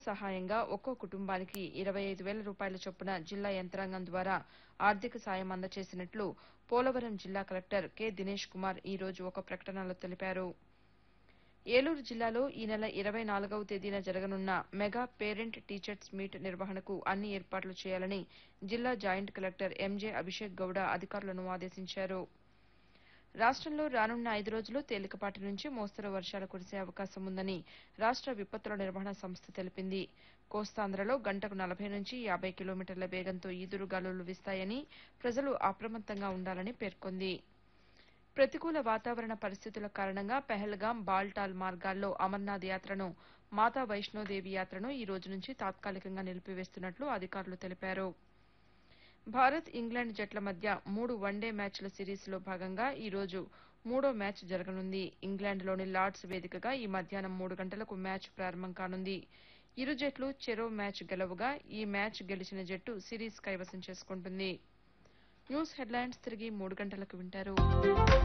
సహాయంగా ఒక్కో కుటుంబానికి ఇరవై ఐదు వేల రూపాయల చొప్పున జిల్లా యంత్రాంగం ద్వారా ఆర్థిక సాయం అందజేసినట్లు పోలవరం జిల్లా కలెక్టర్ కె దినేష్ కుమార్ ఈ రోజు ఒక ప్రకటనలో తెలిపారు ఏలూరు జిల్లాలో ఈ నెల ఇరవై నాలుగవ తేదీన జరగనున్న మెగా పేరెంట్ టీచర్స్ మీట్ నిర్వహణకు అన్ని ఏర్పాట్లు చేయాలని జిల్లా joint collector MJ Abhishek Gowda అధికారులను ఆదేశించారు రాష్టంలో రానున్న ఐదు రోజులు తేలికపాటి నుంచి మోస్తరు వర్షాలు కురిసే అవకాశం ఉందని రాష్ట విపత్తుల నిర్వహణ సంస్థ తెలిపింది కోస్తాంధ్రలో గంటకు నలభై నుంచి యాబై కిలోమీటర్ల వేగంతో ఈదురుగాలులు వీస్తాయని ప్రజలు అప్రమత్తంగా ఉండాలని పేర్కొంది ప్రతికూల వాతావరణ పరిస్థితుల కారణంగా పెహల్గాం బాల్టాల్ మార్గాల్లో అమర్నాథ్ యాత్రను మాతా వైష్ణోదేవి యాత్రను ఈ రోజు నుంచి తాత్కాలికంగా నిలిపివేస్తున్నట్లు అధికారులు తెలిపారు భారత్ ఇంగ్లాండ్ జట్ల మధ్య మూడు వన్డే మ్యాచ్ల సిరీస్లో భాగంగా ఈ రోజు మూడో మ్యాచ్ జరగనుంది ఇంగ్లాండ్లోని లార్డ్స్ వేదికగా ఈ మధ్యాహ్నం మూడు గంటలకు మ్యాచ్ ప్రారంభం కానుంది ఇరు జట్లు చెరో మ్యాచ్ గెలవగా ఈ మ్యాచ్ గెలిచిన జట్టు సిరీస్ కైవసం చేసుకుంటుంది న్యూస్ హెడ్లైన్స్ తిరిగి మూడు గంటలకు వింటారు